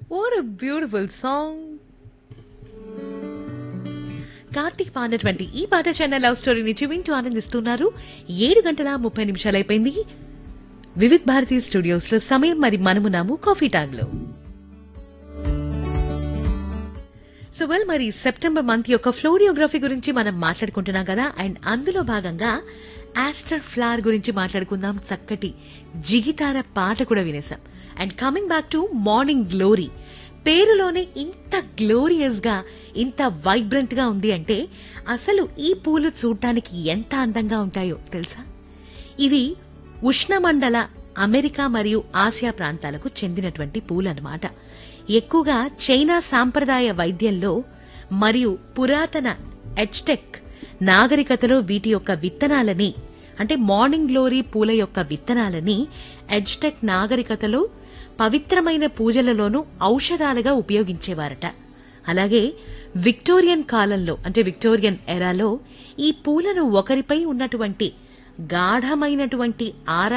what a beautiful song Karthik పాడినటువంటి ఈ పాట చెన్నై లవ్ స్టోరీ నుంచి వింటూ ఆనందిస్తున్నారు ఏడు గంటల ముప్పై నిమిషాలు అయిపోయింది వివిధ్ భారతి స్టూడియోస్ లో సమయం మరి మనమున్నాము కాఫీ టాగ్ లో సో వెల్ మరి సెప్టెంబర్ మంత్ యొక్క ఫ్లోరియోగ్రఫీ గురించి మనం మాట్లాడుకుంటున్నాం కదా అండ్ అందులో భాగంగా ఆస్టర్ ఫ్లవర్ గురించి మాట్లాడుకుందాం చక్కటి జిగితార పాట కూడా వినేసాం and coming back to morning glory పేరులోనే ఇంత గ్లోరియస్ గా ఇంత వైబ్రెంట్ గా ఉంది అంటే అసలు ఈ పూలు చూడటానికి ఎంత అందంగా ఉంటాయో తెలుసా ఇవి ఉష్ణమండల అమెరికా మరియు ఆసియా ప్రాంతాలకు చెందినటువంటి పూలన్నమాట ఎక్కువగా చైనా సాంప్రదాయ వైద్యంలో మరియు పురాతన ఎచ్టెక్ నాగరికతలో వీటి యొక్క విత్తనాలని అంటే మార్నింగ్ గ్లోరీ పూల యొక్క విత్తనాలని ఎడ్జ్టెక్ నాగరికతలో పవిత్రమైన పూజలలోనూ ఔషధాలుగా ఉపయోగించేవారట అలాగే విక్టోరియన్ కాలంలో అంటే విక్టోరియన్ ఎరాలో ఈ పూలను ఒకరిపై ఉన్నటువంటి గాఢమైనటువంటి ఆరా